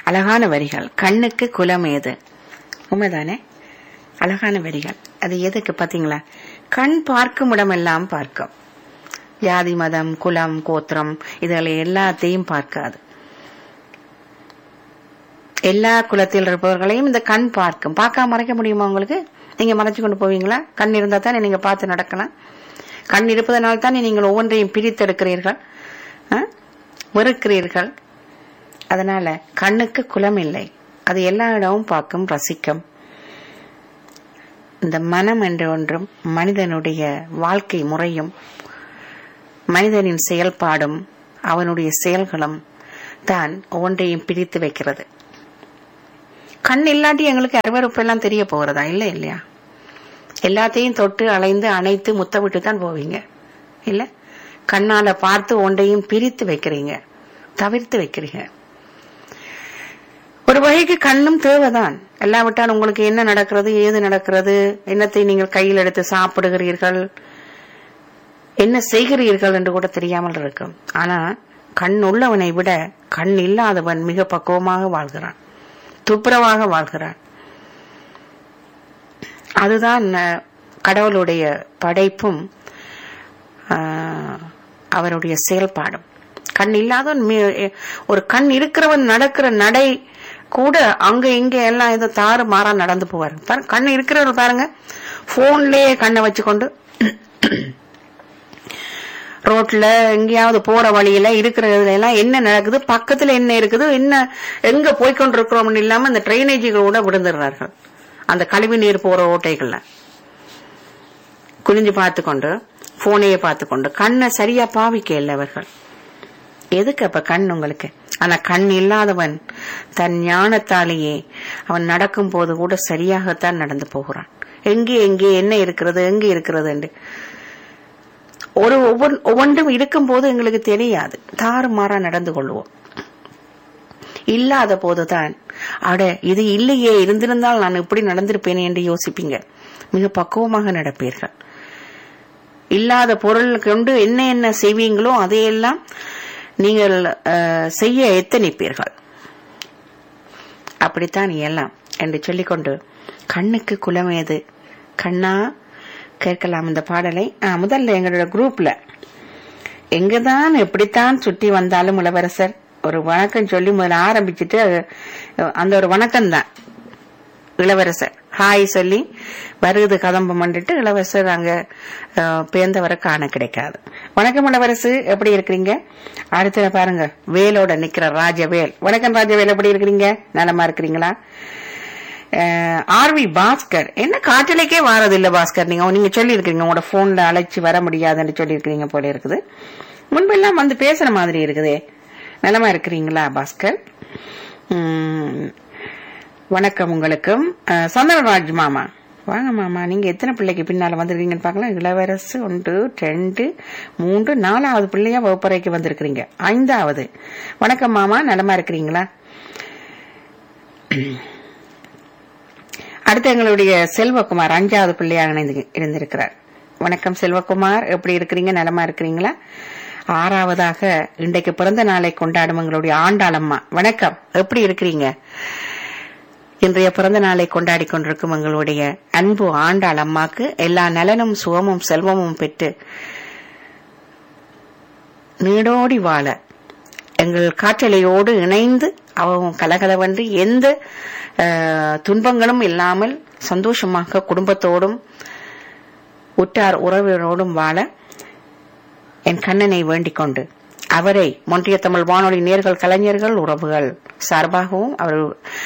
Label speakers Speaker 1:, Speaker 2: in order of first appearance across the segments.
Speaker 1: அழகான வரிகள் கண்ணுக்கு குலம் ஏது உண்மைதானே அழகான வரிகள் அது எதுக்கு பாத்தீங்களா கண் பார்க்கும் இடமெல்லாம் பார்க்கும் ஜாதி மதம் குலம் கோத்திரம் இதுகளை எல்லாத்தையும் பார்க்காது எல்லா குலத்தில் இருப்பவர்களையும் இந்த கண் பார்க்கும் பார்க்காம மறைக்க முடியுமா உங்களுக்கு நீங்க மறைச்சு கொண்டு போவீங்களா கண் இருந்தா தானே நீங்க பார்த்து நடக்கலாம் கண் இருப்பதனால் தானே நீங்கள் ஒவ்வொன்றையும் பிரித்தெடுக்கிறீர்கள் ஆ? வெறுக்கிறீர்கள் அதனால கண்ணுக்கு குலம் இல்லை அது எல்லா இடமும் பார்க்கும் ரசிக்கும் இந்த மனம் என்ற ஒன்றும் மனிதனுடைய வாழ்க்கை முறையும் மனிதனின் செயல்பாடும் அவனுடைய செயல்களும் தான் ஒன்றையும் பிரித்து வைக்கிறது கண் இல்லாட்டி எங்களுக்கு அருவறுப்பு எல்லாம் தெரிய போகிறதா இல்லை இல்லையா எல்லாத்தையும் தொட்டு அலைந்து அணைத்து முத்தமிட்டு தான் போவீங்க இல்ல கண்ணால பார்த்து ஒன்றையும் பிரித்து வைக்கிறீங்க தவிர்த்து வைக்கிறீங்க ஒரு வகைக்கு கண்ணும் தேவைதான் எல்லாவிட்டால் உங்களுக்கு என்ன நடக்கிறது ஏது நடக்கிறது என்னத்தை நீங்கள் கையில் எடுத்து சாப்பிடுகிறீர்கள் என்ன செய்கிறீர்கள் என்று கூட தெரியாமல் இருக்கும் ஆனா கண் உள்ளவனை விட கண் இல்லாதவன் மிக பக்குவமாக வாழ்கிறான் துப்புரவாக வாழ்கிறான் அதுதான் அஹ், கடவுளுடைய படைப்பும் ஆஹ், அவருடைய செயல்பாடும் கண் இல்லாதவன் மி- ஒரு கண் இருக்கிறவன் நடக்கிற நடை கூட அங்க இங்க எல்லாம் ஏதோ தாறு மாறா நடந்து போவாரு பாருங்க கண் இருக்கிறவர் பாருங்க போன்லயே கண்ணை வச்சுக்கொண்டு ரோட்ல எங்கேயாவது போற வழியில இருக்கிறதுல எல்லாம் என்ன நடக்குது பக்கத்துல என்ன இருக்குது என்ன எங்க போய்கொண்டிருக்கிறோம்னு இல்லாம அந்த ட்ரைனேஜுகள் கூட விழுந்துடுறார்கள் அந்த கழிவு நீர் போற ஓட்டைகள்ல குனிஞ்சு பார்த்துக்கொண்டு போனையே பார்த்துக்கொண்டு கண்ணை சரியா பாவிக்க இல்லை அவர்கள் எதுக்கு அப்ப கண் உங்களுக்கு ஆனா கண் இல்லாதவன் தன் ஞானத்தாலேயே அவன் நடக்கும் போது கூட சரியாகத்தான் நடந்து போகிறான் எங்கே எங்கே என்ன இருக்கிறது எங்கே இருக்கிறது என்று ஒரு ஒவ்வொரு ஒவ்வொன்றும் இருக்கும் போது எங்களுக்கு தெரியாது தாறுமாறா நடந்து கொள்வோம் இல்லாத போதுதான் அட இது இல்லையே இருந்திருந்தால் நான் இப்படி நடந்திருப்பேனே என்று யோசிப்பீங்க மிக பக்குவமாக நடப்பீர்கள் இல்லாத பொருள் கொண்டு என்ன என்ன செய்வீங்களோ அதையெல்லாம் நீங்கள் அஹ், செய்ய எத்தனிப்பீர்கள் அப்படித்தான் எல்லாம் என்று சொல்லிக்கொண்டு கண்ணுக்கு குலமேது கண்ணா கேட்கலாம் இந்த பாடலை ஆ, முதல்ல எங்களோட குரூப்ல எங்கதான் எப்படித்தான் சுற்றி வந்தாலும் இளவரசர் ஒரு வணக்கம் சொல்லி முதல்ல ஆரம்பிச்சுட்டு அஹ், அந்த ஒரு வணக்கம் தான் இளவரசர் ஹாய் சொல்லி வருது கதம்பம் பண்ணிட்டு இளவரசர் அங்க அஹ், பேர்ந்தவரை காண கிடைக்காது வணக்கம் இளவரசு எப்படி இருக்கிறீங்க அடுத்த பாருங்க வேலோட நிக்கிற ராஜவேல் வணக்கம் ராஜவேல் எப்படி இருக்கிறீங்க நலமா இருக்கிறீங்களா ஆர்வி பாஸ்கர் என்ன காற்றலைக்கே வாரதில்லை பாஸ்கர் நீங்க நீங்க சொல்லி இருக்கீங்க உங்களோட போன்ல அழைச்சு வர முடியாதுன்னு சொல்லி இருக்கீங்க போல இருக்குது முன்பெல்லாம் வந்து பேசுற மாதிரி இருக்குதே நலமா இருக்கிறீங்களா பாஸ்கர் உம், வணக்கம் உங்களுக்கும் அஹ், சந்திரராஜ் மாமா வாங்க மாமா நீங்க எத்தனை பிள்ளைக்கு பின்னால வந்திருக்கீங்கன்னு பார்க்கலாம் இளவரசு ஒன்று ரெண்டு மூன்று நாலாவது பிள்ளையா வகுப்பறைக்கு வந்திருக்கிறீங்க ஐந்தாவது வணக்கம் மாமா நலமா இருக்கிறீங்களா அடுத்து எங்களுடைய செல்வகுமார் அஞ்சாவது பிள்ளையாக இணைந்து இருந்திருக்கிறார் வணக்கம் செல்வகுமார் எப்படி இருக்கிறீங்க நலமா இருக்கிறீங்களா ஆறாவதாக இன்றைக்கு பிறந்த நாளை கொண்டாடும் எங்களுடைய ஆண்டாளம்மா வணக்கம் எப்படி இருக்கிறீங்க இன்றைய பிறந்த நாளை கொண்டாடி கொண்டிருக்கும் எங்களுடைய அன்பு ஆண்டாள் அம்மாக்கு எல்லா நலனும் சுகமும் செல்வமும் பெற்று நீடோடி வாழ எங்கள் காற்றலையோடு இணைந்து அவவும் கலகலவன்றி எந்த அஹ், துன்பங்களும் இல்லாமல் சந்தோஷமாக குடும்பத்தோடும் உற்றார் உறவினரோடும் வாழ என் கண்ணனை வேண்டிக் கொண்டு அவரை மொன்றிய தமிழ் வானொலி நேர்கள் கலைஞர்கள் உறவுகள் சார்பாகவும் அவர்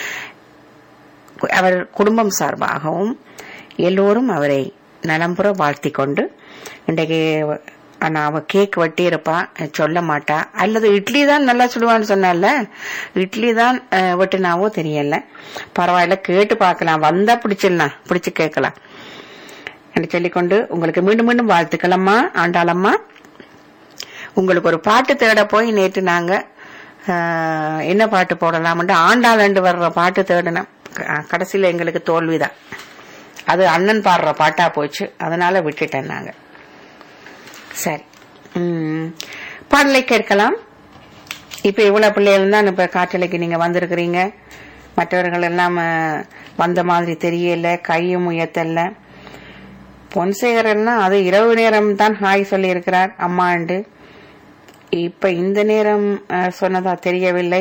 Speaker 1: அவர் குடும்பம் சார்பாகவும் எல்லோரும் அவரை நலம்புற வாழ்த்திக் கொண்டு இன்றைக்கு ஆனா அவ கேக் வெட்டி இருப்பா சொல்ல மாட்டா அல்லது இட்லி தான் நல்லா சுடுவான்னு சொன்னால இட்லி தான் அஹ், வெட்டினாவோ தெரியல பரவாயில்ல கேட்டு பார்க்கலாம் வந்தா பிடிச்சிடலாம் பிடிச்சு கேட்கலாம் என்று சொல்லிக்கொண்டு உங்களுக்கு மீண்டும் மீண்டும் வாழ்த்துக்களம்மா ஆண்டாளம்மா உங்களுக்கு ஒரு பாட்டு தேட போய் நேற்று நாங்க ஆஹ், என்ன பாட்டு போடலாம்னு ஆண்டாளண்டு வர்ற பாட்டு தேடினோம் க- கடைசியில எங்களுக்கு தோல்விதான் அது அண்ணன் பாடுற பாட்டா போச்சு அதனால விட்டுட்டேன் நாங்க சரி உம், பாடலை கேட்கலாம் இப்ப இவ்வளவு பிள்ளைகள் தான் இப்ப காற்றலைக்கு நீங்க வந்திருக்கிறீங்க மற்றவர்கள் எல்லாம் அஹ், வந்த மாதிரி தெரியல கையும் உயர்த்தல பொன்சேகரன்னா அது இரவு நேரம் தான் ஹாய் சொல்லி இருக்கிறார் அம்மாண்டு இப்ப இந்த நேரம் அஹ், சொன்னதா தெரியவில்லை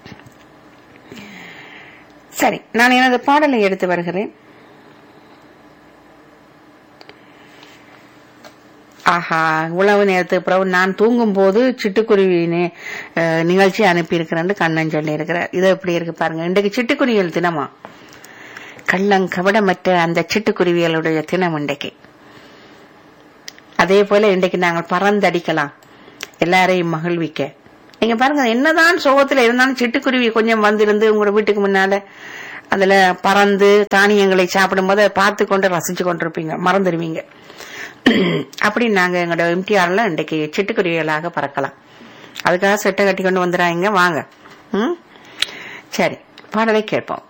Speaker 1: சரி நான் எனது பாடலை எடுத்து வருகிறேன் ஆஹா உழவு நேரத்துக்கு பிறகு நான் தூங்கும் போது சிட்டுக்குருவி நி- அஹ், நிகழ்ச்சி அனுப்பியிருக்கிறேன்னு கண்ணன் சொல்லி இருக்கிறார் இது எப்படி இருக்கு பாருங்க இன்றைக்கு சிட்டுக்குருவியல் தினமா கள்ளம் கவடமற்ற அந்த சிட்டுக்குருவியலுடைய தினம் இன்றைக்கு அதே போல இன்றைக்கு நாங்கள் பறந்தடிக்கலாம் எல்லாரையும் மகிழ்விக்க நீங்க பாருங்க என்னதான் சோகத்துல இருந்தாலும் சிட்டுக்குருவி கொஞ்சம் வந்திருந்து உங்களோட வீட்டுக்கு முன்னால அதுல பறந்து தானியங்களை சாப்பிடும்போது அதை பார்த்து கொண்டு ரசிச்சு கொண்டிருப்பீங்க மறந்துடுவீங்க அப்படி நாங்க எங்களோட எம்டிஆர்ல இன்றைக்கு சிட்டுக்குருவிகளாக பறக்கலாம் அதுக்காக செட்டை கட்டி கொண்டு வந்துடாங்க வாங்க ம் சரி பாடலை கேட்போம்